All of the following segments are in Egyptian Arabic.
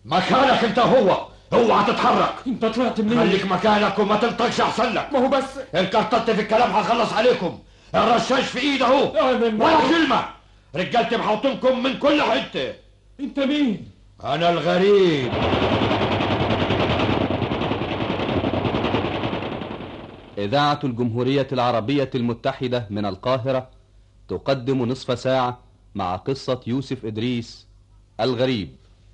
مكانك انت هو اوعى تتحرك انت طلعت منين خليك مكانك وما تنطقش احسن لك ما هو بس ان كترت في الكلام هخلص عليكم الرشاش في ايده اهو آمن ولا كلمة رجالتي محوطينكم من كل حتة انت مين انا الغريب إذاعة الجمهورية العربية المتحدة من القاهرة تقدم نصف ساعة مع قصة يوسف إدريس الغريب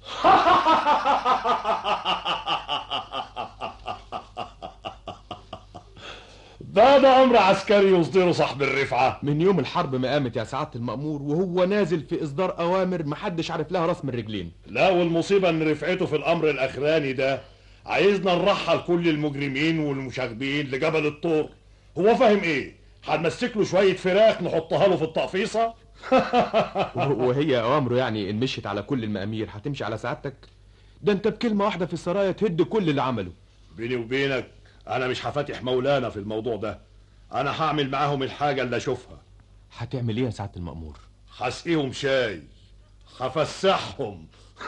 ده ده امر عسكري يصدره صاحب الرفعه من يوم الحرب ما قامت يا سعادة المأمور وهو نازل في إصدار أوامر محدش عارف لها راس من رجلين لا والمصيبه ان رفعته في الامر الاخراني ده عايزنا نرحل كل المجرمين والمشاغبين لجبل الطور هو فاهم ايه هنمسك له شويه فراخ نحطها له في التقفيصه وهي أوامره يعني إن مشيت على كل المأمير هتمشي على سعادتك ده أنت بكلمة واحدة في السرايا تهد كل اللي عمله بيني وبينك انا مش هفاتح مولانا في الموضوع ده انا هعمل معاهم الحاجه اللي اشوفها هتعمل إيه يا سعادة المأمور هسقيهم شاي هفسحهم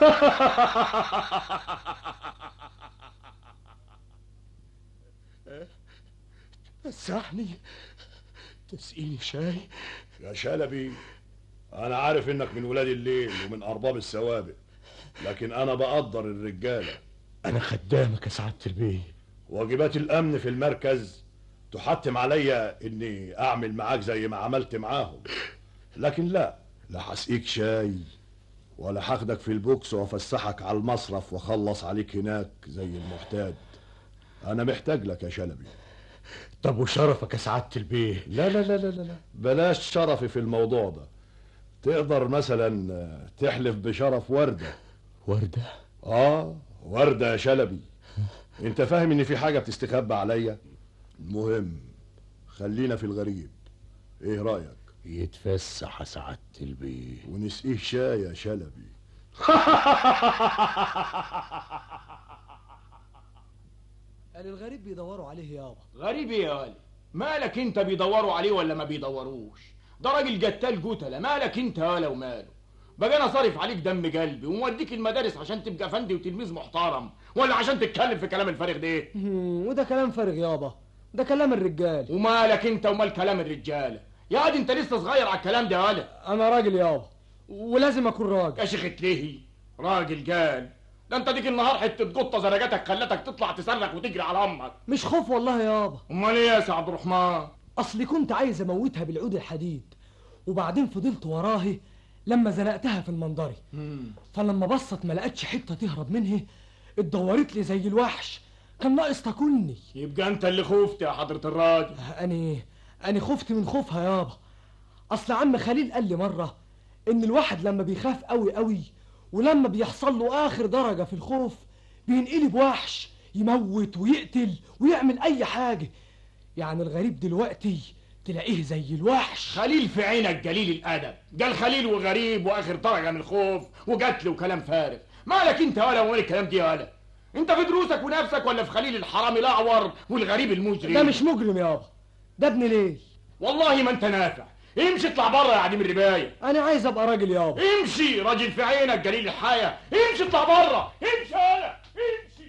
مسحني تسقيني شاي يا شلبي انا عارف انك من ولاد الليل ومن ارباب السوابق لكن انا بقدر الرجاله أنا خدامك يا سعادة البيه واجبات الامن في المركز تحتم عليا اني اعمل معاك زي ما عملت معاهم لكن لا لا هسقيك شاي ولا هاخدك في البوكس وافسحك على المصرف واخلص عليك هناك زي المعتاد انا محتاج لك يا شلبي طب وشرفك يا سعادة البيه لا لا لا لا لا لا. بلاش شرفي في الموضوع ده تقدر مثلا تحلف بشرف وردة وردة اه وردة يا شلبي انت فاهم ان في حاجة بتستخبى عليا المهم خلينا في الغريب ايه رأيك يتفسح يا سعادة البيه ونسقيه شاي يا شلبي قال الغريب بيدوروا عليه يابا غريب ايه يا ولي مالك انت بيدوروا عليه ولا ما بيدوروش ده راجل جتال جتلة مالك انت ولا وماله بقى انا صارف عليك دم قلبي وموديك المدارس عشان تبقى فندي وتلميذ محترم ولا عشان تتكلم في كلام الفارغ ده مم، وده كلام فارغ يابا ده كلام الرجال ومالك انت ومال كلام الرجاله يا واد انت لسه صغير على الكلام ده يا ولد انا راجل يابا ولازم اكون راجل يا شيخ ليه راجل قال ده انت ديك النهار حته قطه زرجتك خلتك تطلع تصرخ وتجري على امك مش خوف والله يابا امال ايه يا سي عبد الرحمن اصلي كنت عايز اموتها بالعود الحديد وبعدين فضلت وراها لما زنقتها في المنظري فلما بصت ما لقتش حته تهرب منها اتدورت لي زي الوحش كان ناقص تاكلني يبقى انت اللي خفت يا حضره الراجل اني اني خفت من خوفها يابا اصل عم خليل قال لي مره ان الواحد لما بيخاف قوي قوي ولما بيحصل له اخر درجه في الخوف بينقلب وحش يموت ويقتل ويعمل اي حاجه يعني الغريب دلوقتي تلاقيه زي الوحش خليل في عينك قليل الادب قال خليل وغريب واخر درجه من الخوف وقتل وكلام فارغ مالك انت ولا ولا الكلام دي ولا انت في دروسك ونفسك ولا في خليل الحرامي الاعور والغريب المجرم ده مش مجرم يابا ده ابن ليل والله ما انت نافع امشي اطلع بره يا عديم الربايه انا عايز ابقى راجل يابا امشي راجل في عينك قليل الحياه امشي اطلع بره امشي انا امشي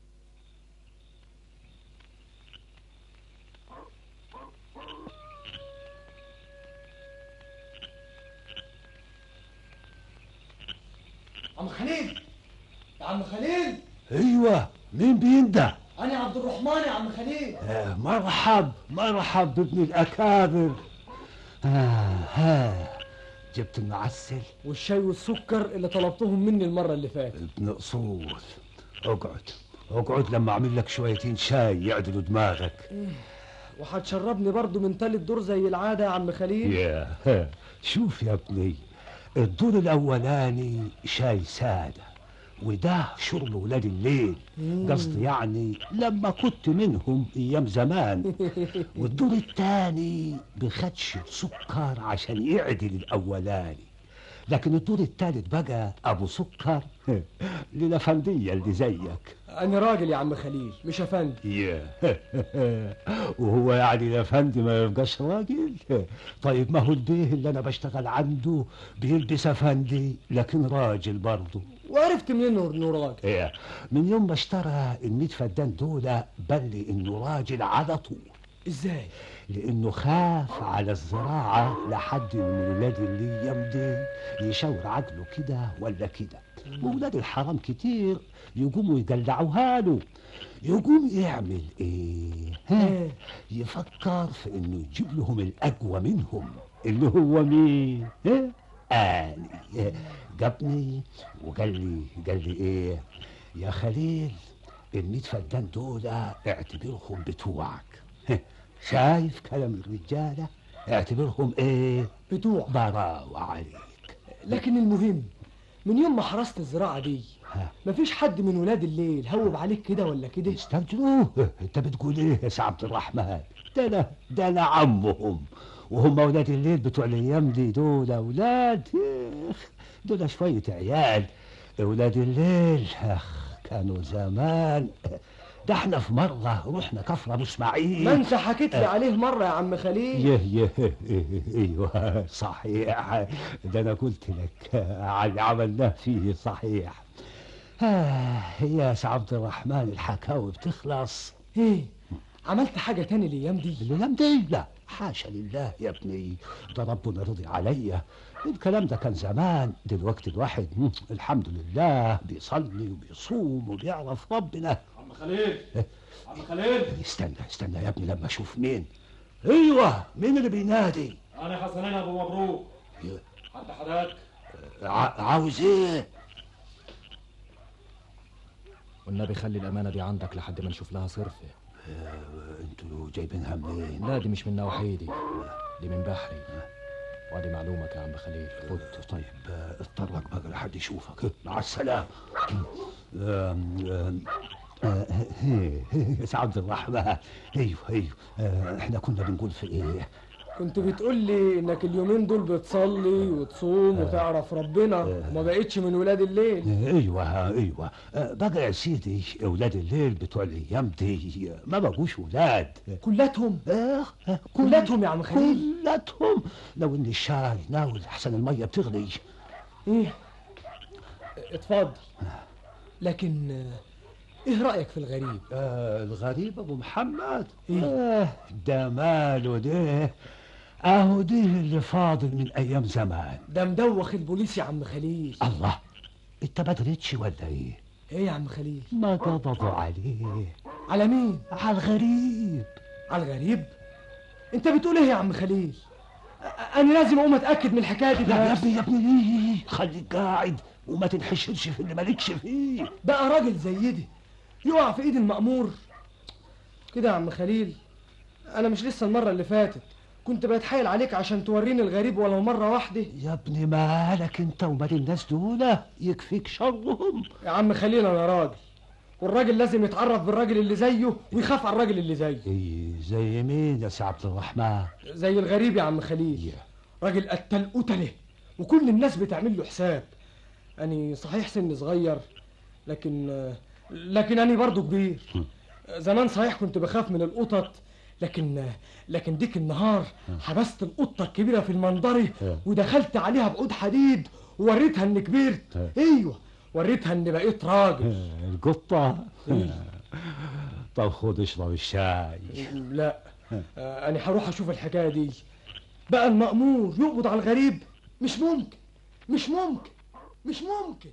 عم خليل يا عم خليل ايوه مين بينده انا عبد الرحمن يا عم خليل آه مرحب مرحب بابن الاكابر آه ها جبت المعسل والشاي والسكر اللي طلبتهم مني المره اللي فاتت ابن اصول اقعد اقعد لما اعمل لك شويتين شاي يعدلوا دماغك وهتشربني برضو من تالت دور زي العاده يا عم خليل يا ها. شوف يا ابني الدور الاولاني شاي ساده وده شرب ولاد الليل قصدي يعني لما كنت منهم ايام زمان والدور التاني بخدش سكر عشان يعدل الاولاني لكن الدور التالت بقى ابو سكر للافنديه اللي زيك انا راجل يا عم خليل مش افندي يا وهو يعني الافندي ما يبقاش راجل طيب ما هو البيه اللي انا بشتغل عنده بيلبس افندي لكن راجل برضه وعرفت منين انه راجل إيه من يوم ما اشترى الميت فدان دول بل انه راجل على طول ازاي لانه خاف على الزراعه لحد من ولاد اللي يمضي يشاور عقله كده ولا كده وولاد الحرام كتير يقوموا يقلعوها له يقوم يعمل ايه ها إيه؟ يفكر في انه يجيب لهم الاقوى منهم اللي هو مين ها آلي إيه؟ جابني وقال لي قال لي ايه يا خليل الميت فدان دول اعتبرهم بتوعك ها، شايف كلام الرجاله اعتبرهم ايه بتوع براوة عليك لكن المهم من يوم ما حرست الزراعة دي ها. مفيش حد من ولاد الليل هوب عليك كده ولا كده استنجدوه انت بتقول ايه يا سي عبد الرحمن ده انا ده انا عمهم وهم اولاد الليل بتوع الايام دي دول اولاد اخ دول شويه عيال اولاد الليل اخ كانوا زمان ده احنا في مره رحنا كفر ابو اسماعيل ما انت حكيت لي عليه مرة يا عم خليل يه يه ايوه صحيح ده انا قلت لك على اللي عملناه فيه صحيح آه يا سي عبد الرحمن الحكاوي بتخلص ايه عملت حاجة تاني الايام دي الايام دي لا حاشا لله يا ابني ده ربنا رضي عليا الكلام ده كان زمان دلوقتي الواحد مم، الحمد لله بيصلي وبيصوم وبيعرف ربنا عم خليل عم خليل استنى استنى يا ابني لما اشوف مين ايوه مين اللي بينادي انا حسنين ابو مبروك يا- حد حضرتك ع- عاوز ايه والنبي خلي الأمانة دي عندك لحد ما نشوف لها صرفة انتوا جايبينها منين لا دي مش من نوحيدي دي من بحري وادي معلومك يا عم خليل خد خد طيب آه، اتطرق بقى لحد يشوفك مع السلامة آم، آم، آه، هي- هي- يا سي عبد الرحمن ايوه ايوه آه، احنا كنا بنقول في ايه كنت بتقول لي انك اليومين دول بتصلي وتصوم وتعرف ربنا وما بقتش من ولاد الليل ايوه ايوه آه، بقى يا سيدي اولاد الليل بتوع الايام دي ما بقوش ولاد كلاتهم آه، آه، كلاتهم يا عم خليل كلاتهم لو ان الشاي ناول احسن الميه بتغلي ايه اتفضل لكن آه، ايه رأيك في الغريب آه الغريب ابو محمد إيه؟ آه ده ماله ده اهو ده اللي فاضل من ايام زمان ده مدوخ البوليس يا عم خليل الله انت ما دريتش ولا ايه ايه يا عم خليل ما قبضوا عليه على مين على الغريب على الغريب انت بتقول ايه يا عم خليل أ- انا لازم اقوم اتاكد من الحكايه دي لا يا بس. ابني يا ابني ليه خليك قاعد وما تنحشرش في اللي مالكش فيه بقى راجل زي دي يقع في ايد المأمور كده يا عم خليل انا مش لسه المره اللي فاتت كنت بتحايل عليك عشان توريني الغريب ولو مره واحده يا ابني مالك انت ومال الناس دول يكفيك شرهم يا عم خليل انا راجل والراجل لازم يتعرف بالراجل اللي زيه ويخاف على الراجل اللي زيه ايه زي مين يا سي عبد الرحمن زي الغريب يا عم خليل راجل قتل قتله وكل الناس بتعمل له حساب اني صحيح سن صغير لكن لكن اني برضه كبير زمان صحيح كنت بخاف من القطط لكن لكن ديك النهار حبست القطه الكبيره في المنظري ودخلت عليها بعود حديد ووريتها اني كبرت ايوه وريتها اني بقيت راجل القطة طب خد اشرب الشاي لا آه، انا هروح اشوف الحكايه دي بقى المأمور يقبض على الغريب مش ممكن مش ممكن مش ممكن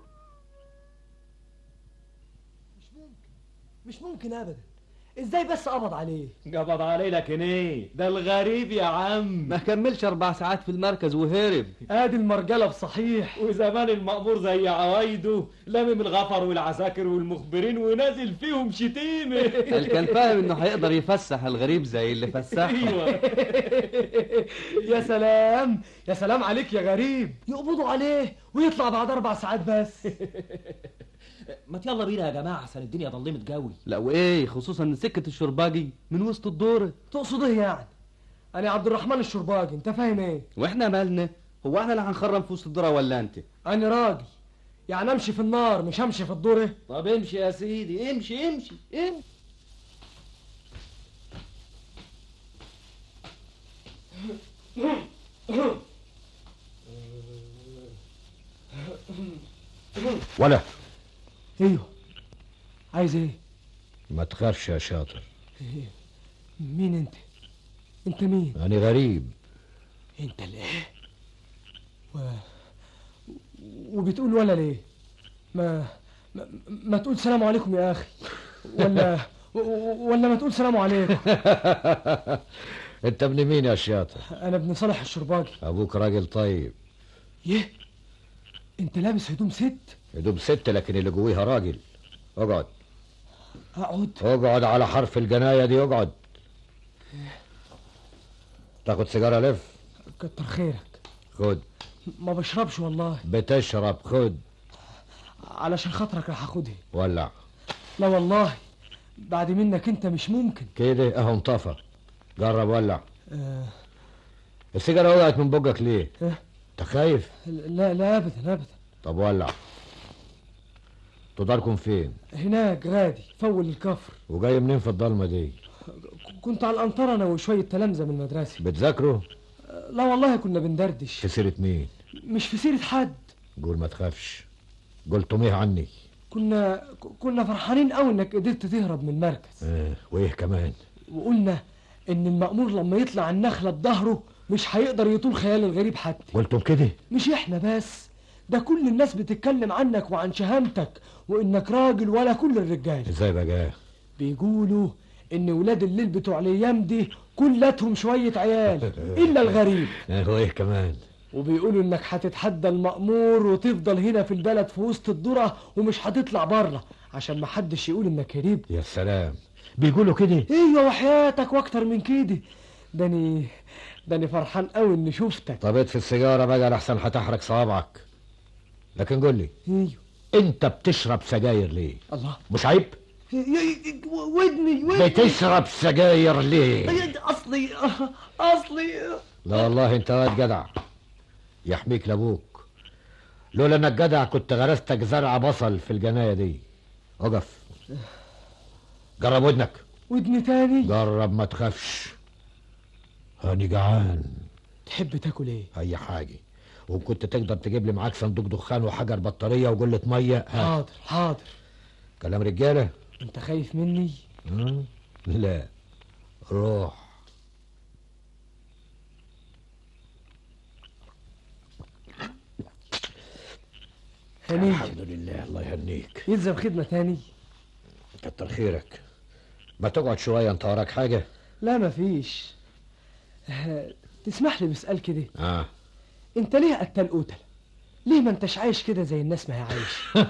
مش ممكن مش ممكن ابدا ازاي بس قبض عليه قبض عليه لكن ايه ده الغريب يا عم ما كملش أربع ساعات في المركز وهرب ادي المرجله بصحيح وزمان المأمور زي عوايده لامم الغفر والعساكر والمخبرين ونازل فيهم شتيمة قال كان فاهم انه هيقدر يفسح الغريب زي اللي فسحه ايوه يا سلام يا سلام عليك يا غريب يقبضوا عليه ويطلع بعد اربع ساعات بس ما يلا بينا يا جماعه عشان الدنيا ضلمت قوي لا وايه خصوصا ان سكة الشرباجي من وسط الدور تقصد ايه يعني انا عبد الرحمن الشرباجي انت فاهم ايه واحنا مالنا هو احنا اللي هنخرم في وسط الدورة ولا انت انا راجل يعني امشي في النار مش همشي في الدور طب امشي يا سيدي امشي امشي امشي ولا ايوه عايز ايه ما تخافش يا شاطر إيه؟ مين انت انت مين انا غريب انت الايه و... وبتقول ولا ليه ما ما, ما تقول سلام عليكم يا اخي ولا و- ولا ما تقول سلام عليكم انت ابن مين يا شاطر انا ابن صالح الشرباجي ابوك راجل طيب يه انت لابس هدوم ست يدوب ست لكن اللي جويها راجل اقعد اقعد اقعد على حرف الجناية دي اقعد تاخد سيجارة لف كتر خيرك خد ما بشربش والله بتشرب خد علشان خاطرك راح اخدها ولع لا والله بعد منك انت مش ممكن كده اهو انطفى جرب ولع آه السيجارة وقعت من بقك ليه إيه؟ انت خايف لا لا ابدا ابدا طب ولع تداركم فين هناك غادي فول الكفر وجاي منين في الضلمة دي كنت على القنطرة انا وشوية تلامذة من المدرسة بتذاكروا لا والله كنا بندردش في سيرة مين مش في سيرة حد قول ما تخافش قلت ميه عني كنا كنا فرحانين قوي انك قدرت تهرب من المركز اه وايه كمان وقلنا ان المأمور لما يطلع النخلة بظهره مش هيقدر يطول خيال الغريب حتى قلتم كده مش احنا بس ده كل الناس بتتكلم عنك وعن شهامتك وانك راجل ولا كل الرجال ازاي بقى بيقولوا ان ولاد الليل بتوع الايام دي كلتهم شوية عيال الا الغريب اه وايه كمان وبيقولوا انك هتتحدى المأمور وتفضل هنا في البلد في وسط الذرة ومش هتطلع بره عشان محدش يقول انك هريب يا سلام بيقولوا كده ايوه وحياتك واكتر من كده داني داني فرحان قوي اني شفتك طب اطفي السيجارة بقى لحسن هتحرق صوابعك لكن قول لي ايوه انت بتشرب سجاير ليه الله مش عيب ي- ي- ودني ودني بتشرب سجاير ليه اصلي اصلي لا والله انت واد جدع يحميك لابوك لولا انك جدع كنت غرستك زرع بصل في الجناية دي اقف جرب ودنك ودني تاني جرب ما تخافش هاني جعان تحب تاكل ايه اي حاجة وكنت تقدر تجيب لي معاك صندوق دخان وحجر بطارية وجلة مية هات حاضر حاضر كلام رجالة انت خايف مني ها؟ لا روح هنيجي الحمد لله الله يهنيك يلزم خدمة تاني كتر خيرك ما تقعد شوية انت وراك حاجة لا مفيش آه، تسمح لي بسؤال كده اه انت ليه قتال قتل ليه ما انتش عايش كده زي الناس ما هي عايش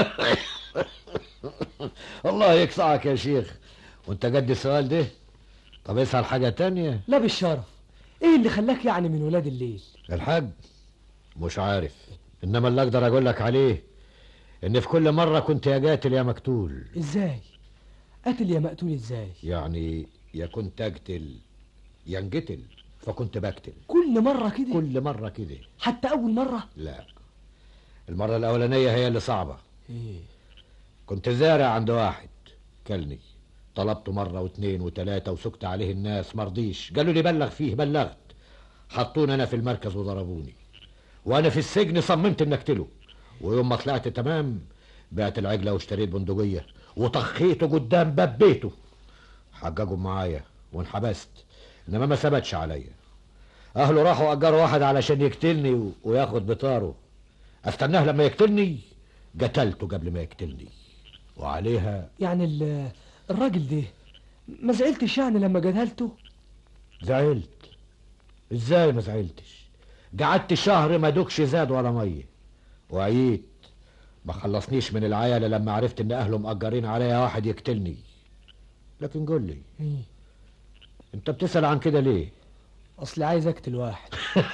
الله يقطعك يا شيخ وانت قد السؤال ده طب اسأل حاجة تانية لا بالشرف ايه اللي خلاك يعني من ولاد الليل الحاج مش عارف انما اللي اقدر اقول لك عليه ان في كل مرة كنت يا قاتل يا مقتول ازاي قتل يا مقتول ازاي يعني يا كنت اقتل يا انقتل فكنت بقتل كل مرة كده كل مرة كده حتى اول مرة لا المرة الأولانية هي اللي صعبة ايه كنت زارع عند واحد كلني طلبته مرة واتنين وتلاتة وسكت عليه الناس مرضيش قالوا لي بلغ فيه بلغت حطوني أنا في المركز وضربوني وأنا في السجن صممت إن أقتله ويوم ما طلعت تمام بعت العجلة واشتريت بندقية وطخيته قدام باب بيته حججوا معايا وانحبست إنما ما ثبتش عليا أهله راحوا أجروا واحد علشان يقتلني و- وياخد بطاره استناه لما يقتلني قتلته قبل ما يقتلني وعليها يعني ال- الراجل ده ما زعلتش يعني لما جدلته زعلت ازاي ما زعلتش قعدت شهر ما دوكش زاد ولا ميه وعييت ما خلصنيش من العيالة لما عرفت ان اهله مأجرين عليا واحد يقتلني لكن قول لي إيه؟ انت بتسأل عن كده ليه اصلي عايز اقتل واحد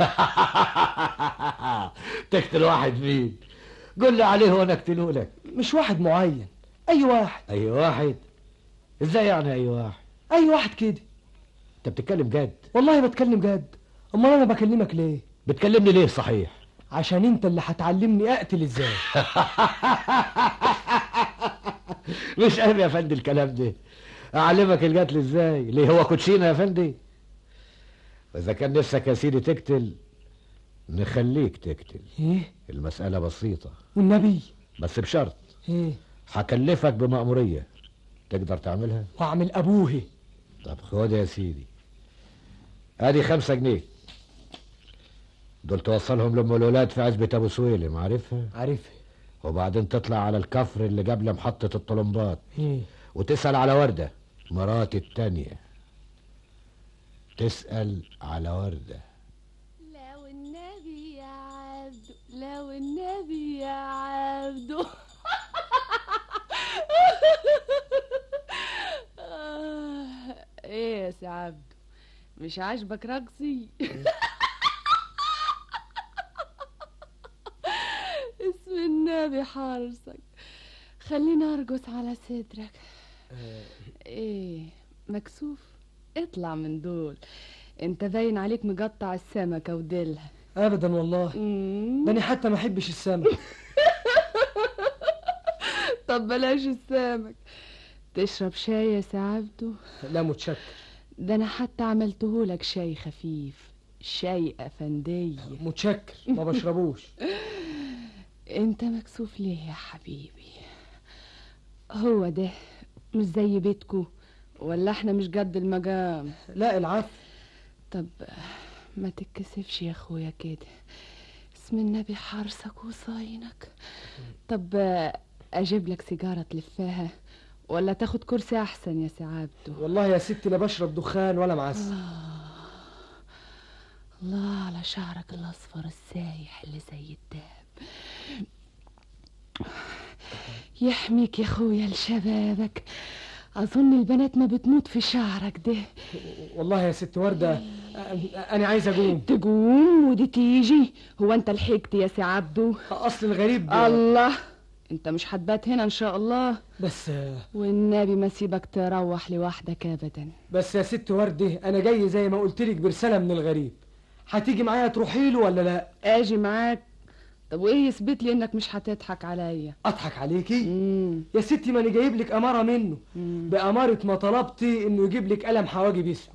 تقتل واحد مين قول لي عليه وانا اقتله لك مش واحد معين اي واحد اي واحد ازاي يعني اي واحد اي واحد كده انت بتتكلم جد والله بتكلم جد امال انا بكلمك ليه بتكلمني ليه صحيح عشان انت اللي هتعلمني اقتل ازاي مش قايم يا فندي الكلام ده اعلمك القتل ازاي ليه هو كوتشينه يا فندي واذا كان نفسك يا سيدي تقتل نخليك تقتل ايه المسألة بسيطة والنبي بس بشرط ايه هكلفك بمأمورية تقدر تعملها واعمل ابوهي طب خد يا سيدي ادي خمسة جنيه دول توصلهم لام الولاد في عزبة ابو سويلم عارفها عارفها وبعدين تطلع على الكفر اللي قبل محطة الطلمبات ايه وتسأل على وردة مراتي التانية تسأل على وردة لو النبي يا عبدو لو النبي يا عبدو آه، ايه يا سي عبدو مش عاجبك رقصي اسم النبي حارسك خليني ارقص على صدرك ايه مكسوف اطلع من دول انت باين عليك مقطع السمكة وديلها ابدا والله ده انا حتى ما احبش السمك طب بلاش السمك تشرب شاي يا سي عبدو لا متشكر ده انا حتى عملتهولك شاي خفيف شاي افندية متشكر ما بشربوش انت مكسوف ليه يا حبيبي هو ده مش زي بيتكو ولا احنا مش قد المقام لا العفو طب ما تتكسفش يا اخويا كده اسم النبي حارسك وصاينك طب اجيب لك سيجاره تلفاها ولا تاخد كرسي احسن يا سي عبدو والله يا ستي لا بشرب دخان ولا معسل الله على شعرك الاصفر السايح اللي زي الدهب يحميك يا اخويا لشبابك اظن البنات ما بتموت في شعرك ده والله يا ست وردة أ- انا عايز اقوم تقوم ودي تيجي هو انت لحقت يا سي عبدو اصل الغريب الله انت مش هتبات هنا ان شاء الله بس والنبي ما سيبك تروح لوحدك ابدا بس يا ست وردة انا جاي زي ما قلت لك برسالة من الغريب هتيجي معايا تروحي له ولا لا اجي معاك طب وايه يثبت لي انك مش هتضحك عليا اضحك عليكي مم. يا ستي ما انا جايب لك اماره منه مم. باماره ما طلبتي انه يجيب لك قلم حواجب اسود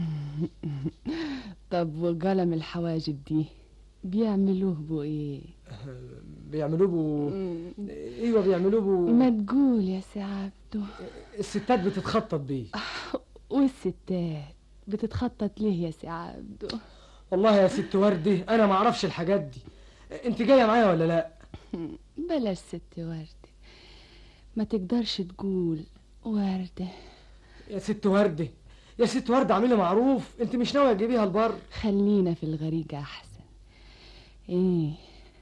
طب وقلم الحواجب دي بيعملوه بو ايه بيعملوه بو ايوه بيعملوه بو ما تقول يا سي عبدو الستات بتتخطط بيه والستات بتتخطط ليه يا سي عبدو والله يا ست وردة انا ما اعرفش الحاجات دي انت جايه معايا ولا لا بلاش ست وردة ما تقدرش تقول وردة يا ست وردة يا ست وردة اعملي معروف انت مش ناويه تجيبيها البر خلينا في الغريقة احسن ايه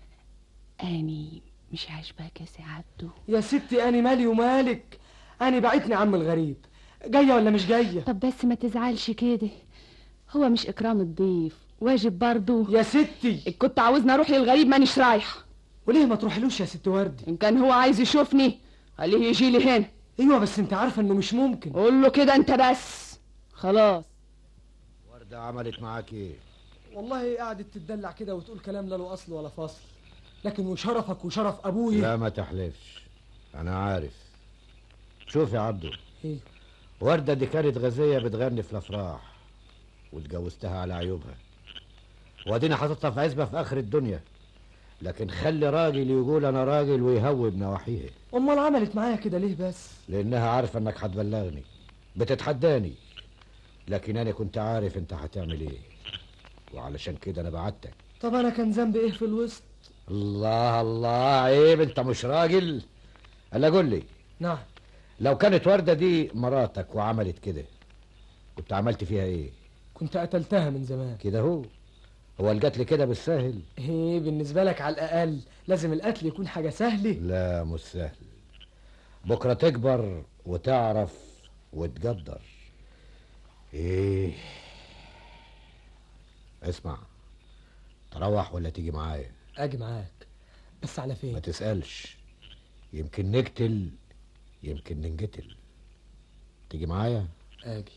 اني مش عاجباك يا سي عبدو يا ستي انا مالي ومالك انا بعتني عم الغريب جايه ولا مش جايه طب بس ما تزعلش كده هو مش اكرام الضيف واجب برضو يا ستي كنت عاوزني اروح للغريب مانيش رايحه وليه ما تروحلوش يا ست وردة ان كان هو عايز يشوفني خليه يجي لي هنا ايوه بس انت عارفه انه مش ممكن قول له كده انت بس خلاص وردة عملت معاك ايه والله قعدت تدلع كده وتقول كلام لا له اصل ولا فصل لكن وشرفك وشرف ابوي لا ما تحلفش انا عارف شوف يا عبدو ايه وردة دي كانت غزية بتغني في الافراح واتجوزتها على عيوبها وادينا حاططها في عزبة في اخر الدنيا لكن خلي راجل يقول انا راجل ويهوب نواحيه امال عملت معايا كده ليه بس لانها عارفة انك هتبلغني بتتحداني لكن انا كنت عارف انت هتعمل ايه وعلشان كده انا بعتك طب انا كان ذنبي ايه في الوسط الله الله عيب انت مش راجل الا قول لي نعم لو كانت وردة دي مراتك وعملت كده كنت عملت فيها ايه كنت قتلتها من زمان كده هو هو القتل كده بالسهل ايه بالنسبه لك على الاقل لازم القتل يكون حاجه سهله لا مش سهل بكرة تكبر وتعرف وتقدر ايه اسمع تروح ولا تيجي معايا اجي معاك بس على ما فين تسألش يمكن نقتل يمكن ننقتل تيجي معايا اجي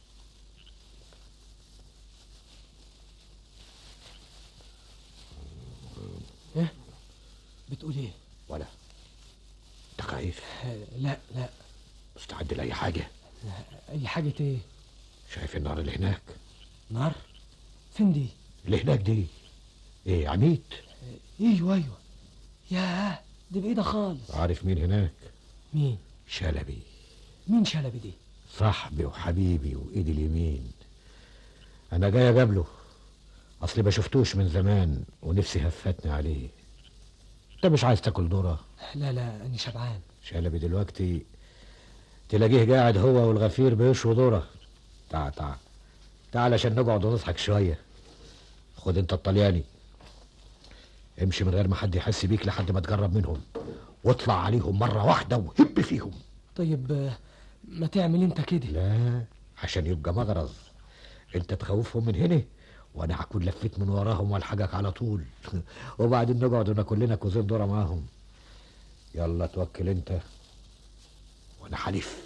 ايه بتقول ايه ولا انت خايف لا لا مستعد لأي حاجة اي حاجه ايه شايف النار اللي هناك نار فين دي اللي هناك دي ايه عميت ايوه ايوه ياه دي بعيدة خالص عارف مين هناك مين شلبي مين شلبي دي صاحبي وحبيبي وايدي اليمين انا جاي اقابله اصلي ما شفتوش من زمان ونفسي هفتني عليه انت مش عايز تاكل ذره لا لا أنا شبعان شلبي دلوقتي تلاقيه قاعد هو والغفير بيشوا ذره تعال تعال تعال عشان نقعد ونضحك شويه خد انت الطلياني امشي من غير ما حد يحس بيك لحد ما تجرب منهم واطلع عليهم مره واحده وهب فيهم طيب آه، ما تعمل انت كده لا عشان يبقى مغرز انت تخوفهم من هنا وانا هكون لفيت من وراهم والحقك على طول وبعدين نقعد وناكل لنا كوزين ذره معاهم يلا توكل انت وانا حليف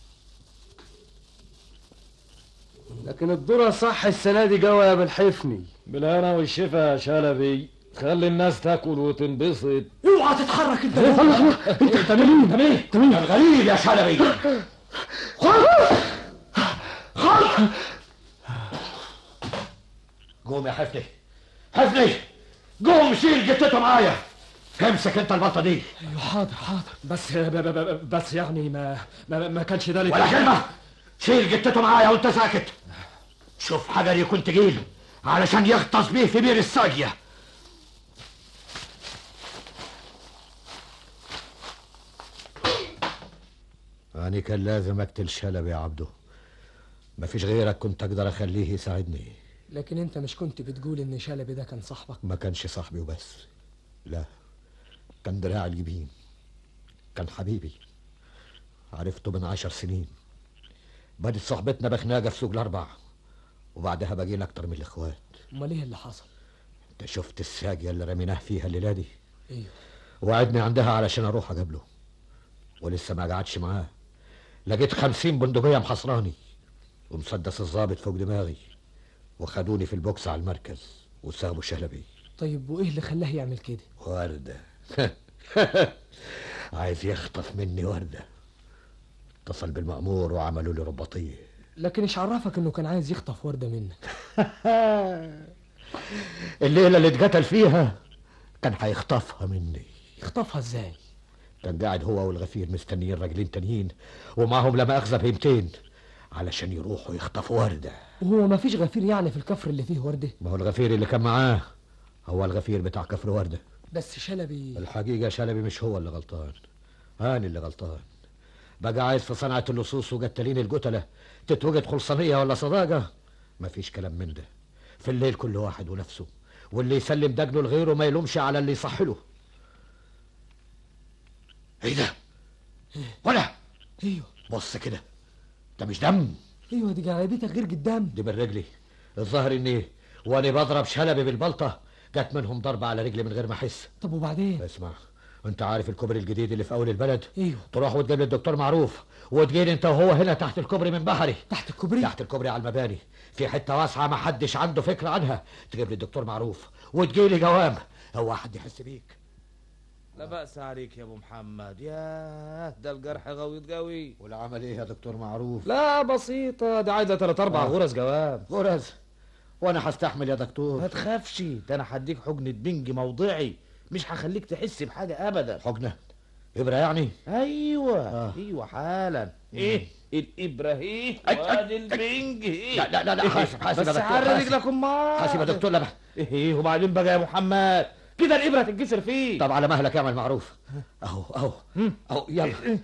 لكن الذرة صح السنة دي جوا يا بالحفني بالهنا والشفا يا شلبي خلي الناس تاكل وتنبسط اوعى تتحرك انت انت انت مين انت مين انت مين الغريب يا شلبي قوم يا حفني حفني قوم شيل جتته معايا امسك انت البلطه دي ايوه حاضر حاضر بس ب- ب- ب- بس يعني ما ما, ما كانش ده ولا كلمه شيل جتته معايا وانت ساكت شوف حجر يكون تقيل علشان يغطس بيه في بير الساقيه أنا كان لازم أقتل شلبي يا عبده مفيش غيرك كنت أقدر أخليه يساعدني لكن انت مش كنت بتقول ان شلبي ده كان صاحبك ما كانش صاحبي وبس لا كان دراعي اليمين كان حبيبي عرفته من عشر سنين بدت صحبتنا بخناقة في سوق الأربع وبعدها بقينا أكتر من الإخوات امال ايه اللي حصل أنت شفت الساقية اللي رميناه فيها الليلة دي ايوه وعدني عندها علشان أروح أقابله ولسه ما قعدش معاه لقيت خمسين بندقية محصراني ومسدس الضابط فوق دماغي وخدوني في البوكس على المركز وسابوا شلبي طيب وايه اللي خلاه يعمل كده وردة عايز يخطف مني وردة اتصل بالمأمور وعملوا لي رباطية لكن ايش عرفك انه كان عايز يخطف وردة منك الليلة اللي اتقتل فيها كان هيخطفها مني يخطفها ازاي كان قاعد هو والغفير مستنيين راجلين تانيين ومعهم لما أخذ بهيمتين علشان يروحوا يخطفوا وردة وهو ما فيش غفير يعني في الكفر اللي فيه وردة ما هو الغفير اللي كان معاه هو الغفير بتاع كفر وردة بس شلبي الحقيقة شلبي مش هو اللي غلطان أنا اللي غلطان بقى عايز في صنعة اللصوص وقتالين القتلة تتوجد خلصانية ولا صداقة مفيش كلام من ده في الليل كل واحد ونفسه واللي يسلم دجنه لغيره ما يلومش على اللي يصح له ايه ده ولا ايوه بص كده ده مش دم ايوه دي جلابيتك غير قدام دي من رجلي الظاهر اني وانا بضرب شلبي بالبلطة جت منهم ضربة على رجلي من غير ما احس طب وبعدين اسمع انت عارف الكوبري الجديد اللي في اول البلد ايوه تروح وتجيب لي الدكتور معروف وتجيلي انت وهو هنا تحت الكوبري من بحري تحت الكوبري تحت الكوبري على المباني في حته واسعه ما حدش عنده فكره عنها تجيب لي الدكتور معروف وتجيلي جواب هو حد يحس بيك لا بأس عليك يا ابو محمد يا ده الجرح غويط قوي والعمل ايه يا دكتور معروف لا بسيطة دي عايزة تلات أربع آه. غرز جواب غرز وانا هستحمل يا دكتور ما تخافش ده أنا هديك حجنة بنج موضعي مش هخليك تحس بحاجة أبدا حجنة إبرة يعني أيوة آه. أيوة حالا إيه الإبرة إيه وادي البنج إيه لا لا لا لا حاسب حاسب يا بس دكتور عري حاسب. رجلك أمال حاسب يا دكتور لا بقى. إيه وبعدين بقى يا محمد كده الإبرة هتتكسر فيه طب على مهلك اعمل معروف اهو اهو اهو يلا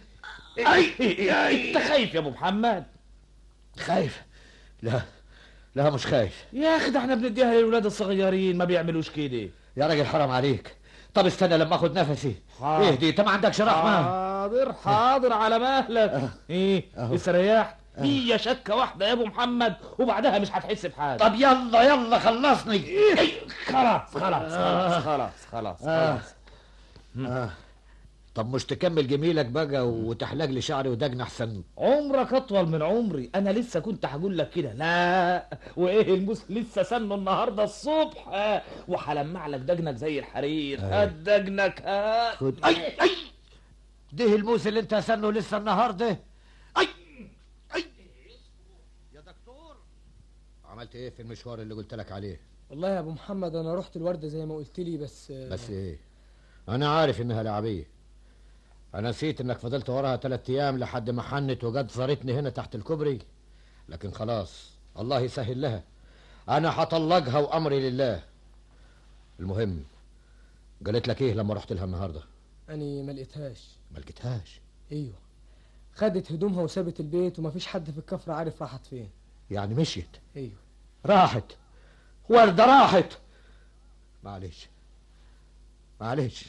أي أنت خايف يا أبو محمد خايف لا لا مش خايف يا أخي ده إحنا بنديها للولاد الصغيرين ما بيعملوش كده يا راجل حرام عليك طب استنى لما اخد نفسي حاضر. اهدي انت ما عندكش رحمه حاضر حاضر على مهلك ايه أهو. استريحت هي شكه واحده يا ابو محمد وبعدها مش هتحس بحاجه طب يلا يلا خلصني خلاص خلاص خلاص خلاص خلاص آه. خلاص آه. طب مش تكمل جميلك بقى وتحلق لي شعري ودجن احسن عمرك اطول من عمري انا لسه كنت هقول لك كده لا وايه الموس لسه سنه النهارده الصبح آه، وهلمع لك دجنك زي الحرير آه. هات دجنك هات خد اي اي ده الموس اللي انت سنه لسه النهارده اي اي يا دكتور عملت ايه في المشوار اللي قلت لك عليه والله يا ابو محمد انا رحت الوردة زي ما قلت لي بس بس ايه انا عارف انها لعبيه انا نسيت انك فضلت وراها ثلاث ايام لحد ما حنت وجت زارتني هنا تحت الكوبري لكن خلاص الله يسهل لها انا هطلقها وامري لله المهم قالت لك ايه لما رحت لها النهارده اني ما لقيتهاش ما لقيتهاش ايوه خدت هدومها وسابت البيت ومفيش حد في الكفر عارف راحت فين يعني مشيت ايوه راحت وردة راحت معلش معلش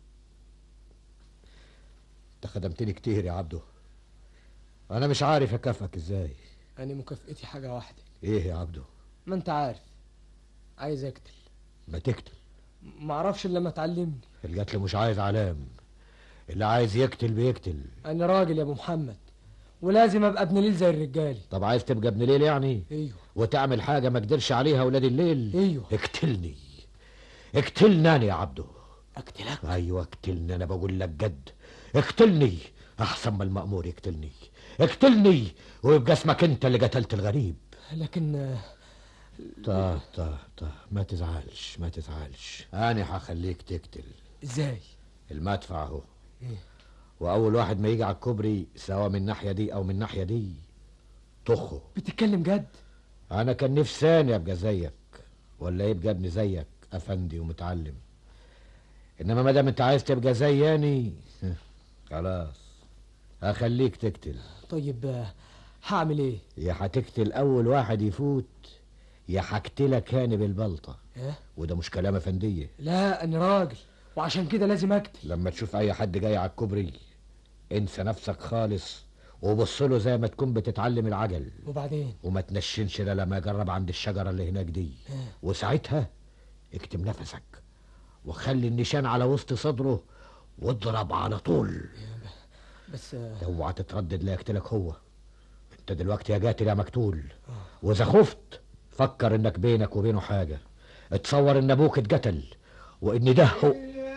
انت خدمتني كتير يا عبدو انا مش عارف اكافئك ازاي اني مكافئتي حاجه واحده ايه يا عبدو ما انت عارف عايز اقتل ما تقتل ما اعرفش الا لما تعلمني القتل مش عايز علام اللي عايز يقتل بيقتل انا راجل يا ابو محمد ولازم ابقى ابن ليل زي الرجال طب عايز تبقى ابن ليل يعني ايوه وتعمل حاجه ما قدرش عليها ولاد الليل ايوه اقتلني اقتلني انا يا عبدو اقتلك ايوه اقتلني انا بقول لك جد اقتلني احسن ما المأمور يقتلني اقتلني ويبقى اسمك انت اللي قتلت الغريب لكن طه طه طه ما تزعلش ما تزعلش انا هخليك تقتل ازاي المدفع اهو إيه؟ واول واحد ما يجي على الكوبري سواء من الناحيه دي او من الناحيه دي طخه بتتكلم جد انا كان نفساني ابقى زيك ولا يبقى ابن زيك افندي ومتعلم انما ما دام انت عايز تبقى زياني خلاص هخليك تقتل طيب آه، هعمل ايه يا هتقتل اول واحد يفوت يا هقتلك هاني بالبلطه ايه وده مش كلام افنديه لا انا راجل وعشان كده لازم اقتل لما تشوف اي حد جاي على الكوبري انسى نفسك خالص وبص له زي ما تكون بتتعلم العجل وبعدين وما تنشنش الا لما يجرب عند الشجره اللي هناك دي وساعتها اكتم نفسك وخلي النشان على وسط صدره واضرب على طول بس آه، اوعى تتردد لا يقتلك هو انت دلوقتي يا قاتل يا مقتول واذا خفت فكر انك بينك وبينه حاجه اتصور ان ابوك اتقتل وان ده هو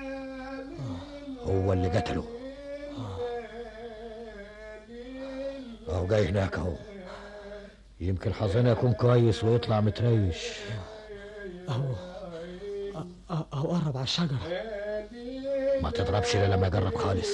هو اللي قتله اهو جاي هناك اهو يمكن حظنا يكون كويس ويطلع متريش اهو أه- اهو قرب على الشجره ما تضربش الا لما يجرب خالص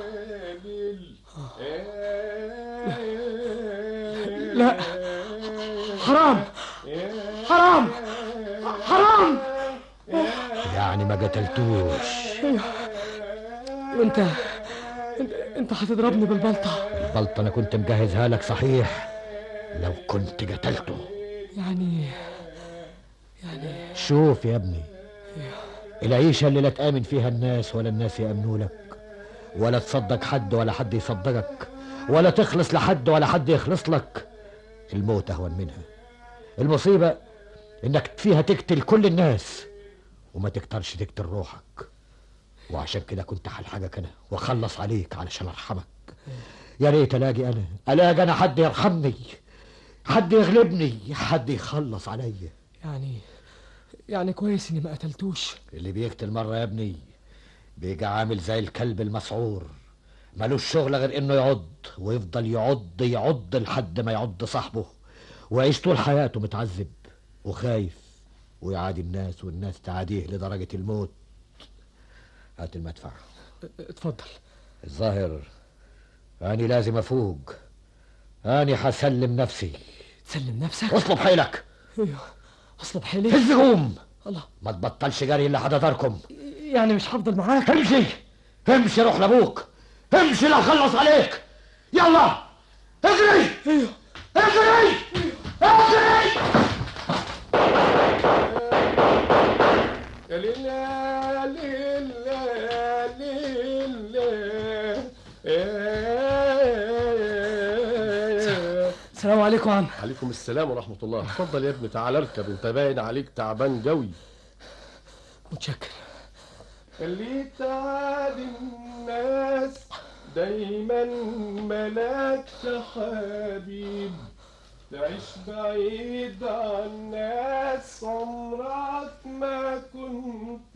لا حرام حرام حرام يعني ما قتلتوش ايوه وانت انت انت هتضربني بالبلطه البلطة انا كنت مجهزها لك صحيح لو كنت قتلته يعني يعني شوف يا ابني العيشة اللي لا تآمن فيها الناس ولا الناس يأمنوا لك ولا تصدق حد ولا حد يصدقك ولا تخلص لحد ولا حد يخلص لك الموت أهون منها المصيبة إنك فيها تقتل كل الناس وما تقدرش تقتل روحك وعشان كده كنت هلحقك أنا وأخلص عليك علشان أرحمك يا ريت ألاقي أنا ألاقي أنا حد يرحمني حد يغلبني حد يخلص عليا يعني يعني كويس اني ما قتلتوش اللي بيقتل مرة يا ابني بيجي عامل زي الكلب المسعور ملوش شغل غير انه يعض ويفضل يعض يعض لحد ما يعض صاحبه ويعيش طول حياته متعذب وخايف ويعادي الناس والناس تعاديه لدرجة الموت هات المدفع اتفضل الظاهر أني لازم أفوق أني حسلم نفسي تسلم نفسك اطلب حيلك ايوه اصلب حيلي هز قوم الله ما تبطلش جري الا حضرتكم يعني مش هفضل معاك امشي امشي روح لابوك امشي لا خلص عليك يلا اجري ايوه اجري اجري يا ليلى ليلى ليلى السلام عليكم يا عم عليكم السلام ورحمة الله اتفضل يا ابني تعال اركب انت باين عليك تعبان قوي متشكر خليك تعادي الناس دايما ملاكش حبيب تعيش بعيد عن الناس عمرك ما كنت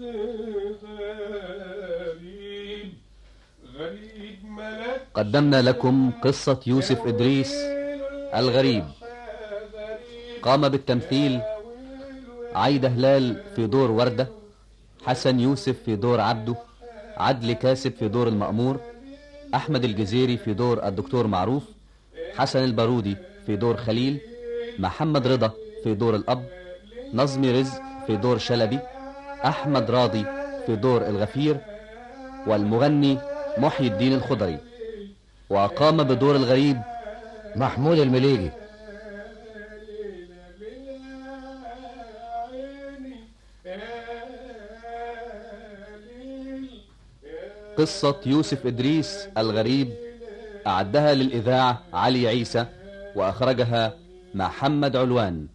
غريب غريب ملاك قدمنا لكم قصة يوسف إدريس الغريب قام بالتمثيل عايدة هلال في دور وردة حسن يوسف في دور عبده عدلي كاسب في دور المأمور أحمد الجزيري في دور الدكتور معروف حسن البارودي في دور خليل محمد رضا في دور الأب نظمي رزق في دور شلبي أحمد راضي في دور الغفير والمغني محي الدين الخضري وقام بدور الغريب محمود المليجي قصة يوسف إدريس الغريب أعدها للإذاعة علي عيسى وأخرجها محمد علوان